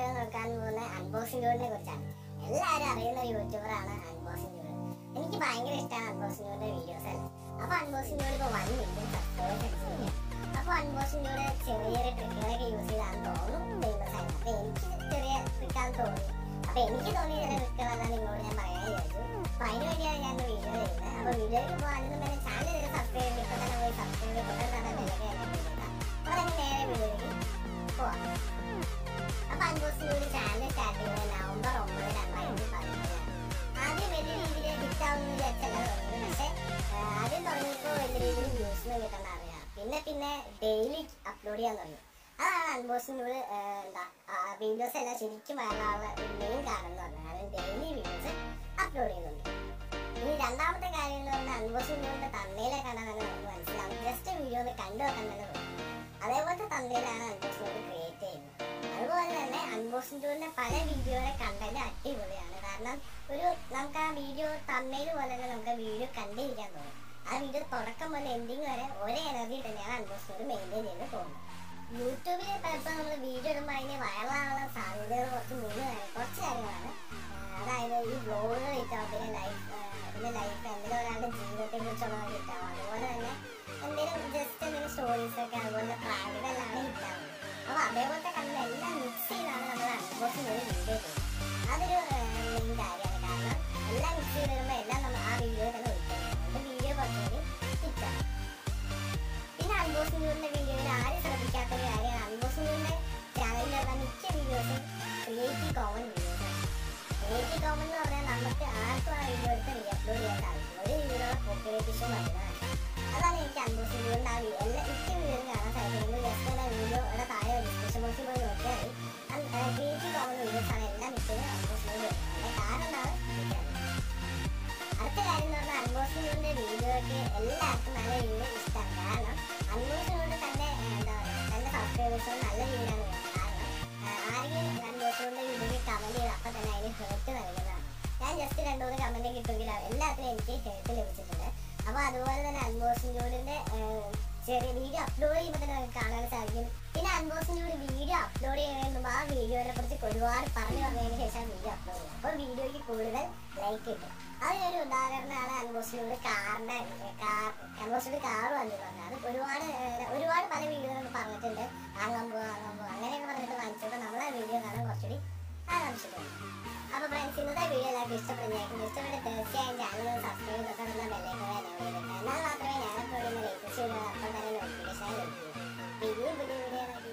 video നോക്കാൻ പോകുന്ന unboxing ജോലിനെ കുറിച്ചാണ് എല്ലാവരും അറിയുന്ന ഒരു യൂട്യൂബറാണ് അൺബോക്സിംഗ് ജോലി എനിക്ക് ഭയങ്കര ഇഷ്ടമാണ് അൺബോക്സിംഗ് ജോലിയുടെ വീഡിയോസ് എല്ലാം അപ്പൊ അൺബോക്സിംഗ് ജോലി ഇപ്പൊ വൺ മില്യൺ സബ്സ്ക്രൈബേഴ്സ് അടിച്ചിരിക്കുക അപ്പൊ അൺബോക്സിംഗ് ജോലി ചെറിയ ചെറിയ ട്രിക്കുകളൊക്കെ യൂസ് ചെയ്താൽ തോന്നും ഫേമസ് ആയത് അപ്പൊ എനിക്ക് ചെറിയ ട്രിക്കാന്ന് തോന്നി അപ്പൊ എനിക്ക് തോന്നിയ ചില ട്രിക്കുകളെല്ലാം നിങ്ങളോട് ഞാൻ പറയാൻ വിചാരിച്ചു അപ്പൊ അതിന് വേണ്ടിയാണ് ഞാൻ വീഡിയോ ചെയ്യുന്നത് അപ്പൊ വീഡിയോയിൽ പോകാനും തന്നെ ചാനൽ ചെയ്ത് സബ്സ്ക്രൈബ് ചെയ്ത് ഇപ്പൊ തന്നെ പോയി സബ്സ്ക്രൈബ് ചെയ്ത് തൊട്ട് തന്നെ ബെല്ലൊക്കെ അപ്പൊ തന്നെ നേരെ വീഡിയോയിലേക്ക് പോവാം അപ്പൊ അൻബോസിന്റെ ഒരു ചാനൽ സ്റ്റാർട്ട് ചെയ്യുന്നത് നവംബർ ഒമ്പത് രണ്ടായിരത്തി പതിനേഴാണ് ആദ്യം വലിയ രീതിയിൽ ഹിറ്റ് ആവുന്ന വിചാരിച്ചല്ല തുടങ്ങിയത് പക്ഷെ ആ, ആദ്യം തുടങ്ങിയപ്പോൾ വലിയ രീതിയിൽ വ്യൂസ് കിട്ടേണ്ട അറിയാം പിന്നെ പിന്നെ ഡെയിലി അപ്ലോഡ് ചെയ്യാൻ തുടങ്ങി അതാണ് അൺബോക്സിനോട് എന്താ വീഡിയോസ് എല്ലാം ശരിക്കും വരാനുള്ള മെയിൻ കാരണം എന്ന് പറഞ്ഞാൽ കാരണം ഡെയിലി വീഡിയോസ് അപ്ലോഡ് ചെയ്യുന്നുണ്ട് ഇനി രണ്ടാമത്തെ കാര്യം എന്ന് പറഞ്ഞാൽ അൺബോക്സിനോട് തന്നയിലെ കാണാൻ തന്നെ നമുക്ക് മനസ്സിലാവും ജസ്റ്റ് വീഡിയോ ഒന്ന് കണ്ടു നോക്കാൻ തന്നെ തോന്നും അതേപോലത്തെ തന്നയിലാണ് അൺബോക്സിനോട് ക്രിയേറ്റ് ചെയ്യുന്നത് അതുപോലെ തന്നെ അൺബോക്സിംഗ് ടൂറിന്റെ പല വീഡിയോയുടെ കണ്ടന്റ് അടിപൊളിയാണ് കാരണം ഒരു നമുക്ക് ആ വീഡിയോ തന്നയിൽ പോലെ തന്നെ നമുക്ക് ആ വീഡിയോ കണ്ടിരിക്കാൻ തോന്നും ആ വീഡിയോ തുടക്കം മുതൽ എൻഡിങ് വരെ ഒരേ എനർജി തന്നെയാണ് അൺബോക്സിംഗ് ടൂർ മെയിൻറ്റെയിൻ ചെയ്ത് പോകുന്നത് യൂട്യൂബിൽ ചിലപ്പോൾ നമ്മൾ വീഡിയോ ഇടുമ്പോൾ അതിന് വൈറലാകാനുള്ള സാധ്യതകൾ കുറച്ച് മൂന്ന് കാര്യം കുറച്ച് കാര്യങ്ങളാണ് ആ, അതായത് ഈ ബ്ലോഗുകൾ കിട്ടാവും പിന്നെ ലൈഫ് പിന്നെ ലൈഫ് എന്തെങ്കിലും ഒരാളുടെ ജീവിതത്തെ കുറിച്ചുള്ള കിട്ടാവും അതുപോലെ തന്നെ എന്തെങ്കിലും ജസ്റ്റ് എന്തെങ്കിലും സ്റ്റോറീസ് ഒക്കെ അതുപോലെ പ്രായങ്ങളെല്ലാം കിട്ടാവുന്നത് അപ്പൊ അതേപോലത്തെ കണ്ട എല്ലാം മിക്സ് ചെയ്താണ് നമ്മൾ അൺബോക്സിംഗ് ഒരു വീഡിയോ ചെയ്യുന്നത് അതൊരു മെയിൻ കാര്യമാണ് കാരണം എല്ലാം മിക്സ് ചെയ്ത് വരുമ്പോൾ എല്ലാം നമ്മൾ ആ വീഡിയോ തന്നെ ഉൾപ്പെടുത്തും അതുകൊണ്ട് വീഡിയോ കുറച്ചുകൂടി ഹിറ്റാണ് പിന്നെ അൺബോക്സിംഗിന്റെ വീഡിയോയിൽ ആരും ശ്രദ്ധിക്കാത്ത ഒരു കാര്യമാണ് അൺബോക്സിംഗിന്റെ ചാനലിലുള്ള മിക്ക വീഡിയോസും ക്രിയേറ്റീവ് കോമൺ വീഡിയോസാണ് ക്രിയേറ്റീവ് കോമൺ എന്ന് പറഞ്ഞാൽ നമുക്ക് ആർക്കും ആ വീഡിയോ എടുത്ത് റീ അപ്ലോഡ് ചെയ്യാൻ സാധിക്കും ഒരു വീഡിയോയുടെ കോപ്പിറൈറ്റ് ഇഷ്യൂ വരുന്നതാണ് അതാണ് എനിക്ക് അൺബോക്സിംഗ് വീഡിയോയുടെ ആ വീഡിയോ എല്ലാ മിക്ക വീഡിയോയും കാണാൻ സാധിക്കുന്നത് ജസ്റ്റ് ആ വീഡിയോയുടെ താഴെ ഡിസ്ക്രിപ്ഷൻ ബോക്സിൽ പോയി നോക്കിയാൽ മതി ക്രിയേറ്റീവ് കോമൺ വീഡിയോസ് ആണ് എല്ലാം മിക്കതും അൺബോക്സിംഗ് വീഡിയോ അതിന്റെ കാരണം എന്താണ് എനിക്കറിയാം അടുത്ത കാര്യം എന്ന് പറഞ്ഞാൽ അൺബോക്സിംഗിന്റെ വീഡിയോയ്ക്ക് എല്ലാവർക്കും നല്ല രീതിയിൽ ഇഷ്ടമാണ് കാരണം അൺബോക്സിംഗോട് തന്റെ ഏർ, എന്താ പറയുക തന്റെ സബ്സ്ക്രൈബേഴ്സിന് നല്ല രീതിയിലാണ് വരുന്നത് കാരണം ഏർ, ആരെങ്കിലും അൺബോക്സിംഗിന്റെ വീഡിയോയ്ക്ക് കമന്റ് ചെയ്ത് അപ്പം തന്നെ അതിന് ഹേർട്ട് നൽകുന്നതാണ് ഞാൻ ജസ്റ്റ് രണ്ടു മൂന്ന് കമന്റ് കിട്ടുമെങ്കിൽ എല്ലാത്തിനും എനിക്ക് ഹേർട്ട് ലഭിച്ചിട്ടുണ്ട് അപ്പൊ അതുപോലെ തന്നെ അൺബോക്സിംഗ് ജോലിന്റെ ചെറിയ വീഡിയോ അപ്ലോഡ് ചെയ്യുമ്പോൾ തന്നെ നമുക്ക് കാണാൻ സാധിക്കും പിന്നെ അൺബോക്സിംഗ് ജോലി വീഡിയോ അപ്ലോഡ് ചെയ്യുമ്പോൾ ആ വീഡിയോനെ കുറിച്ച് ഒരുപാട് പറഞ്ഞു പറഞ്ഞതിന് ശേഷം വീഡിയോ അപ്ലോഡ് ചെയ്യും അപ്പോൾ വീഡിയോയ്ക്ക് കൂടുതൽ ലൈക്ക് കിട്ടും അതിനൊരു ഉദാഹരണമാണ് അൺബോക്സിലൂടെ കാറിന്റെ കാർ അൺബോക്സിലൂടെ കാർ വന്നു പറഞ്ഞത് അത് ഒരുപാട് ഏർ, ഒരുപാട് പല വീഡിയോകൾ പറഞ്ഞിട്ടുണ്ട് വാങ്ങാൻ പോവാ വാങ്ങാൻ പോവാ അങ്ങനെയൊക്കെ പറഞ്ഞിട്ട് വാങ്ങിച്ചപ്പോൾ നമ്മൾ ആ വീഡിയോ കാണാൻ കുറച്ചുകൂടി ആകാംക്ഷിക്കുന്നു അപ്പൊ ഫ്രണ്ട്സ് ഇന്നത്തെ വീഡിയോ എല്ലാവർക്കും ഇഷ്ടപ്പെടുന്നതായിരിക്കും ഇഷ്ടപ്പെട്ട് തീർച്ചയായും ചാനൽ സബ്സ്ക്രൈബ് ചെയ്തിട്ടുള്ള ബെല്ലൈക്കൺ എന്നാൽ മാത്രമേ ഞാൻ അപ്ലോഡ് ചെയ്യുന്ന ലേറ്റസ്റ്റ് വീഡിയോ അപ്പം തന്നെ നോട്ടിഫിക്കേഷൻ ലഭിക്കൂ ഇനിയും പുതിയ വീഡിയോ